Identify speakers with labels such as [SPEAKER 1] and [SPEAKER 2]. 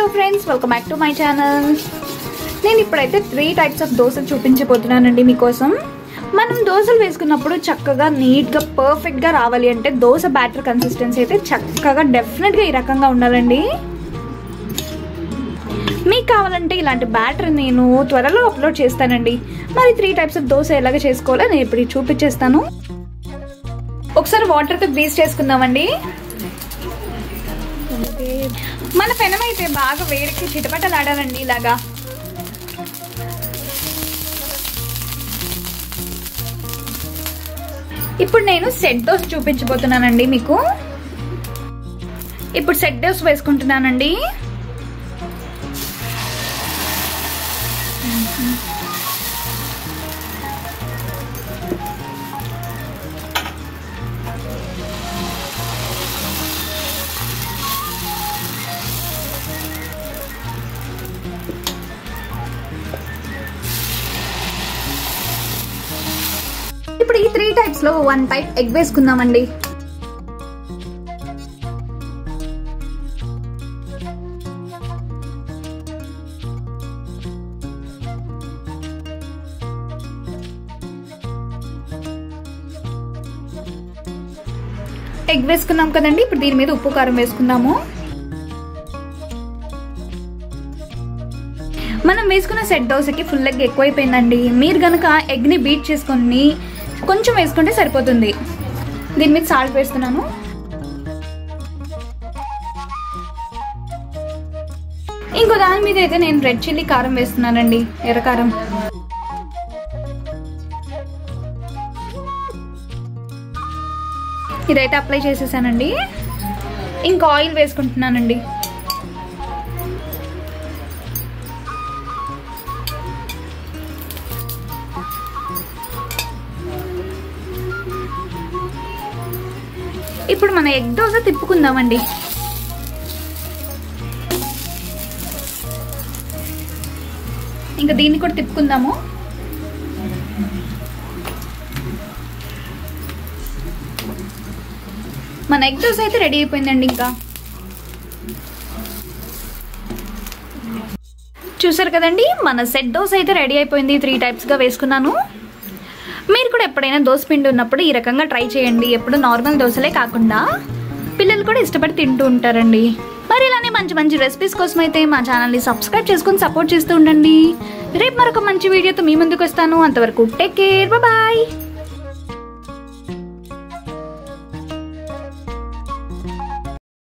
[SPEAKER 1] friends welcome back to my channel నేను ఇప్పుడైతే three types of దోశలు చూపించబోతున్నానండి మీకోసం మనం దోశలు వేసుకున్నప్పుడు చక్కగా నీట్గా పర్ఫెక్ట్గా రావాలి అంటే దోశ బ్యాటర్ కన్సిస్టెన్సీ అయితే చక్కగా డెఫినెట్గా ఈ రకంగా ఉండాలండి మీకు కావాలంటే ఇలాంటి బ్యాటర్ నేను త్వరలో అప్లోడ్ చేస్తానండి మరి త్రీ టైప్స్ ఆఫ్ దోశ ఎలాగ చేసుకోవాలో నేను ఇప్పుడు చూపించేస్తాను ఒకసారి వాటర్తో గ్రీస్ చేసుకుందామండి మన పెనం అయితే బాగా వేడికి చిటపటలాడాలండి ఇలాగా ఇప్పుడు నేను సెట్ దోశ చూపించబోతున్నానండి మీకు ఇప్పుడు సెట్ దోశ వేసుకుంటున్నానండి ఇప్పుడు ఈ త్రీ టైప్స్ లో వన్ టైప్ ఎగ్ వేసుకుందామండి ఎగ్ వేసుకున్నాం కదండి ఇప్పుడు దీని మీద ఉప్పు కారం వేసుకుందాము మనం వేసుకున్న సెట్ దోశకి ఫుల్ ఎగ్ ఎక్కువైపోయిందండి మీరు గనక ఎగ్ని బీట్ చేసుకొని కొంచెం వేసుకుంటే సరిపోతుంది దీని మీద సాల్ట్ వేస్తున్నాను ఇంకో దాని మీద అయితే నేను రెడ్ చిల్లీ కారం వేస్తున్నానండి ఎర్రకారం ఇదైతే అప్లై చేసేసానండి ఇంకా ఆయిల్ వేసుకుంటున్నానండి ఇప్పుడు మన ఎగ్ దోశ తిప్పుకుందామండి ఇంకా దీన్ని కూడా తిప్పుకుందాము మన ఎగ్ దోశ అయితే రెడీ అయిపోయిందండి ఇంకా చూసారు కదండి మన సెట్ దోశ అయితే రెడీ అయిపోయింది త్రీ టైప్స్గా వేసుకున్నాను మీరు కూడా ఎప్పుడైనా దోశ పిండి ఉన్నప్పుడు ఈ రకంగా ట్రై చేయండి ఎప్పుడు నార్మల్ దోశలే కాకుండా పిల్లలు కూడా ఇష్టపడి తింటూ ఉంటారండి మరి ఇలానే మంచి మంచి రెసిపీస్ కోసం అయితే మా ఛానల్ని సబ్స్క్రైబ్ చేసుకుని సపోర్ట్ చేస్తూ ఉండండి రేపు మరొక మంచి వీడియోతో మీ ముందుకు వస్తాను అంతవరకు టేక్ కేర్ బాయ్